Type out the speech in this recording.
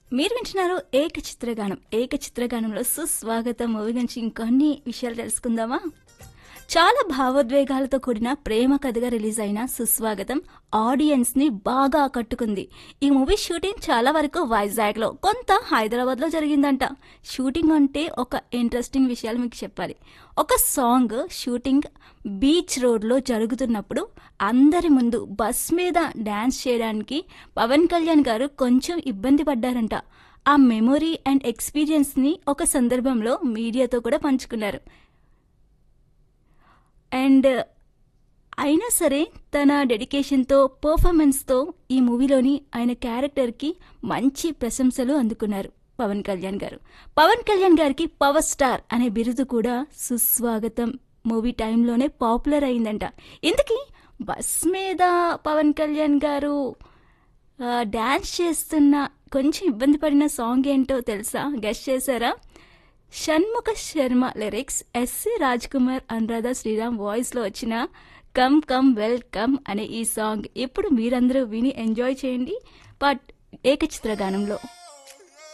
మీరు వింటున్నారు ఏక చిత్రగానం ఏక చిత్రగానంలో సుస్వాగతం మూవీ నుంచి ఇంకొన్ని విషయాలు తెలుసుకుందామా చాలా భావోద్వేగాలతో కూడిన ప్రేమ కథగా రిలీజ్ అయిన సుస్వాగతం ఆడియన్స్ ని బాగా ఆకట్టుకుంది ఈ మూవీ షూటింగ్ చాలా వరకు వైజాగ్ లో కొంత హైదరాబాద్ లో జరిగిందంట షూటింగ్ అంటే ఒక ఇంట్రెస్టింగ్ విషయాలు మీకు చెప్పాలి ఒక సాంగ్ షూటింగ్ బీచ్ రోడ్ లో జరుగుతున్నప్పుడు అందరి ముందు బస్ మీద డాన్స్ చేయడానికి పవన్ కళ్యాణ్ గారు కొంచెం ఇబ్బంది పడ్డారంట ఆ మెమొరీ అండ్ ఎక్స్పీరియన్స్ ని ఒక సందర్భంలో మీడియాతో కూడా పంచుకున్నారు అండ్ అయినా సరే తన డెడికేషన్తో పర్ఫార్మెన్స్తో ఈ మూవీలోని ఆయన క్యారెక్టర్కి మంచి ప్రశంసలు అందుకున్నారు పవన్ కళ్యాణ్ గారు పవన్ కళ్యాణ్ గారికి పవర్ స్టార్ అనే బిరుదు కూడా సుస్వాగతం మూవీ టైంలోనే పాపులర్ అయిందంట ఇంతకీ బస్ మీద పవన్ కళ్యాణ్ గారు ఆ, డాన్స్ చేస్తున్న కొంచెం ఇబ్బంది పడిన సాంగ్ ఏంటో తెలుసా గెస్ట్ చేశారా షణ్ముఖ శర్మ లిరిక్స్ ఎస్సి రాజ్ కుమార్ అనురాధ శ్రీరామ్ వాయిస్లో వచ్చిన కమ్ కమ్ వెల్ కమ్ అనే ఈ సాంగ్ ఇప్పుడు మీరందరూ విని ఎంజాయ్ చేయండి బట్ ఏకచిత్ర గానంలో